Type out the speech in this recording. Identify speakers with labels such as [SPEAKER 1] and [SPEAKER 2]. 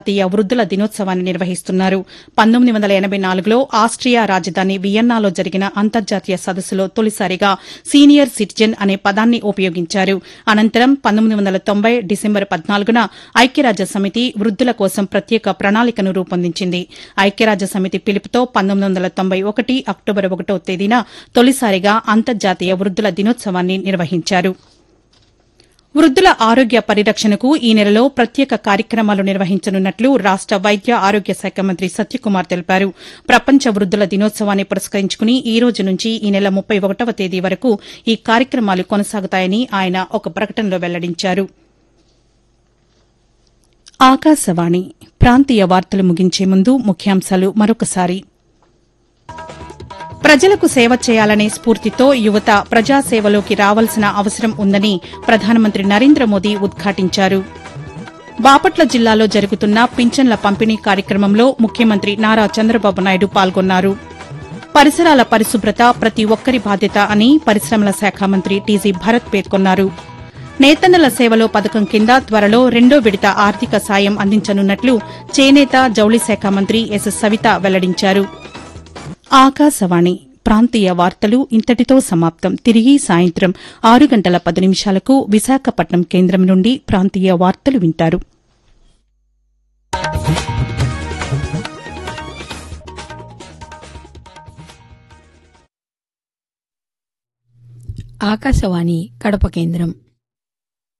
[SPEAKER 1] జాతీయ వృద్దుల దినోత్సవాన్ని నిర్వహిస్తున్నారు పంతొమ్మిది వందల ఎనబై నాలుగులో ఆస్ట్రియా రాజధాని వియన్నాలో జరిగిన అంతర్జాతీయ సదస్సులో తొలిసారిగా సీనియర్ సిటిజన్ అనే పదాన్ని ఉపయోగించారు అనంతరం పంతొమ్మిది వందల తొంభై డిసెంబర్ పద్నాలుగున ఐక్యరాజ్య సమితి వృద్దుల కోసం ప్రత్యేక ప్రణాళికను రూపొందించింది ఐక్యరాజ్య సమితి పిలుపుతో పంతొమ్మిది వందల తొంభై ఒకటి అక్టోబర్ ఒకటో తేదీన తొలిసారిగా అంతర్జాతీయ వృద్దుల దినోత్సవాన్ని నిర్వహించారు వృద్దుల ఆరోగ్య పరిరక్షణకు ఈ నెలలో ప్రత్యేక కార్యక్రమాలు నిర్వహించనున్నట్లు రాష్ట వైద్య ఆరోగ్య శాఖ మంత్రి సత్యకుమార్ తెలిపారు ప్రపంచ వృద్దుల దినోత్సవాన్ని పురస్కరించుకుని ఈ రోజు నుంచి ఈ నెల ముప్పై ఒకటవ తేదీ వరకు ఈ కార్యక్రమాలు కొనసాగుతాయని ఆయన ఒక ప్రకటనలో వెల్లడించారు ఆకాశవాణి ప్రాంతీయ వార్తలు ముగించే ముందు ముఖ్యాంశాలు మరొకసారి ప్రజలకు సేవ చేయాలనే స్ఫూర్తితో యువత ప్రజాసేవలోకి రావాల్సిన అవసరం ఉందని ప్రధానమంత్రి నరేంద్ర మోదీ ఉద్ఘాటించారు బాపట్ల జిల్లాలో జరుగుతున్న పింఛన్ల పంపిణీ కార్యక్రమంలో ముఖ్యమంత్రి నారా చంద్రబాబు నాయుడు పాల్గొన్నారు పరిసరాల పరిశుభ్రత ప్రతి ఒక్కరి బాధ్యత అని పరిశ్రమల శాఖ మంత్రి టీజీ భరత్ పేర్కొన్నారు నేతన్నల సేవలో పథకం కింద త్వరలో రెండో విడత ఆర్థిక సాయం అందించనున్నట్లు చేనేత జౌళి శాఖ మంత్రి ఎస్ సవిత వెల్లడించారు ఆకాశవాణి ప్రాంతీయ వార్తలు ఇంతటితో సమాప్తం తిరిగి సాయంత్రం ఆరు గంటల పది నిమిషాలకు విశాఖపట్నం కేంద్రం నుండి ప్రాంతీయ వార్తలు వింటారు
[SPEAKER 2] ఆకాశవాణి కడప కేంద్రం